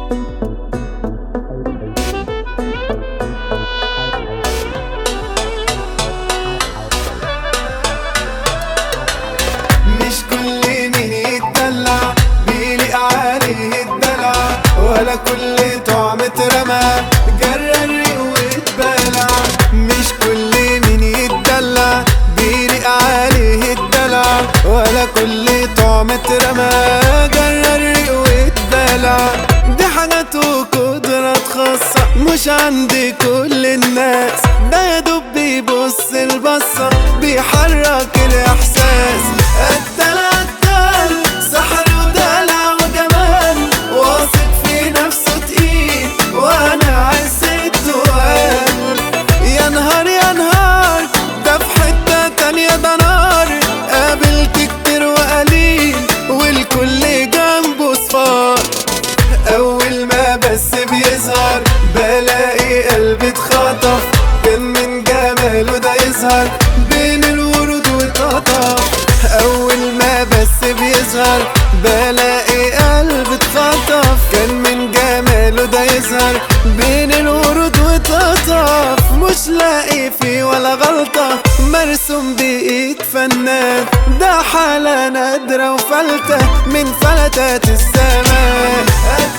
مش كل مين يتدلع بيليق عليه الدلع ولا كل طعم اترمى جرى الريق واتبلع مش كل مين يتدلع بيليق عليه الدلع ولا كل طعم اترمى جرى الريق واتبلع دي حاجات وقدرات خاصة مش عند كل الناس ده يا دوب بيبص البصة بيحرك الإحساس قتل قتل سحر ودلع وجمال واثق في نفسه تقيل وانا عز التقال يا نهار يا نهار ده في حتة تانية ده نار قابلت كتير وقليل والكل جنبه صفار اول ما بس بيظهر بلاقي قلبي اتخطف كان من جماله ده يظهر بين الورود واتقطف اول ما بس بيظهر بلاقي قلبي اتخطف كان من جماله ده يظهر بين الورود واتقطف مش لاقي فيه ولا غلطة مرسوم بإيد فنان ده حالة نادرة وفلتة من فلتات السماء